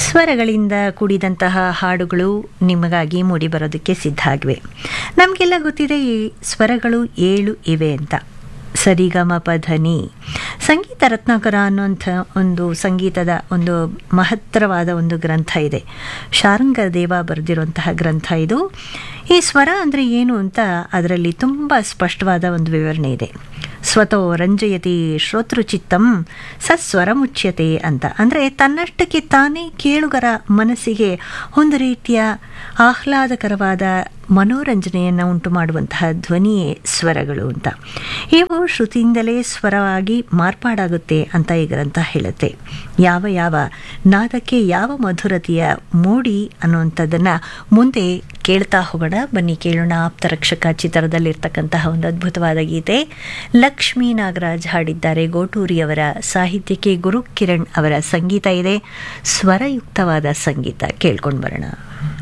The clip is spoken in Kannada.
ಸ್ವರಗಳಿಂದ ಕೂಡಿದಂತಹ ಹಾಡುಗಳು ನಿಮಗಾಗಿ ಮೂಡಿಬರೋದಕ್ಕೆ ಸಿದ್ಧ ಆಗಿವೆ ನಮಗೆಲ್ಲ ಗೊತ್ತಿದೆ ಈ ಸ್ವರಗಳು ಏಳು ಇವೆ ಅಂತ ಸರಿಗಮ ಪಧನಿ ಸಂಗೀತ ರತ್ನಾಕರ ಅನ್ನುವಂಥ ಒಂದು ಸಂಗೀತದ ಒಂದು ಮಹತ್ತರವಾದ ಒಂದು ಗ್ರಂಥ ಇದೆ ಶಾರಂಗದೇವ ಬರೆದಿರುವಂತಹ ಗ್ರಂಥ ಇದು ಈ ಸ್ವರ ಅಂದರೆ ಏನು ಅಂತ ಅದರಲ್ಲಿ ತುಂಬ ಸ್ಪಷ್ಟವಾದ ಒಂದು ವಿವರಣೆ ಇದೆ ಸ್ವತೋ ರಂಜಯತಿ ಶ್ರೋತೃಚಿತ್ತಂ ಸಸ್ವರ ಮುಚ್ಯತೆ ಅಂತ ಅಂದರೆ ತನ್ನಷ್ಟಕ್ಕೆ ತಾನೇ ಕೇಳುಗರ ಮನಸ್ಸಿಗೆ ಒಂದು ರೀತಿಯ ಆಹ್ಲಾದಕರವಾದ ಮನೋರಂಜನೆಯನ್ನು ಉಂಟು ಮಾಡುವಂತಹ ಧ್ವನಿಯೇ ಸ್ವರಗಳು ಅಂತ ಇವು ಶ್ರುತಿಯಿಂದಲೇ ಸ್ವರವಾಗಿ ಮಾರ್ಪಾಡಾಗುತ್ತೆ ಅಂತ ಈ ಗ್ರಂಥ ಹೇಳುತ್ತೆ ಯಾವ ಯಾವ ನಾದಕ್ಕೆ ಯಾವ ಮಧುರತೆಯ ಮೂಡಿ ಅನ್ನುವಂಥದ್ದನ್ನು ಮುಂದೆ ಕೇಳ್ತಾ ಹೋಗೋಣ ಬನ್ನಿ ಕೇಳೋಣ ಆಪ್ತರಕ್ಷಕ ಚಿತ್ರದಲ್ಲಿರ್ತಕ್ಕಂತಹ ಒಂದು ಅದ್ಭುತವಾದ ಗೀತೆ ಲಕ್ಷ್ಮೀ ನಾಗರಾಜ್ ಹಾಡಿದ್ದಾರೆ ಗೋಟೂರಿಯವರ ಸಾಹಿತ್ಯಕ್ಕೆ ಗುರು ಕಿರಣ್ ಅವರ ಸಂಗೀತ ಇದೆ ಸ್ವರಯುಕ್ತವಾದ ಸಂಗೀತ ಕೇಳ್ಕೊಂಡು ಬರೋಣ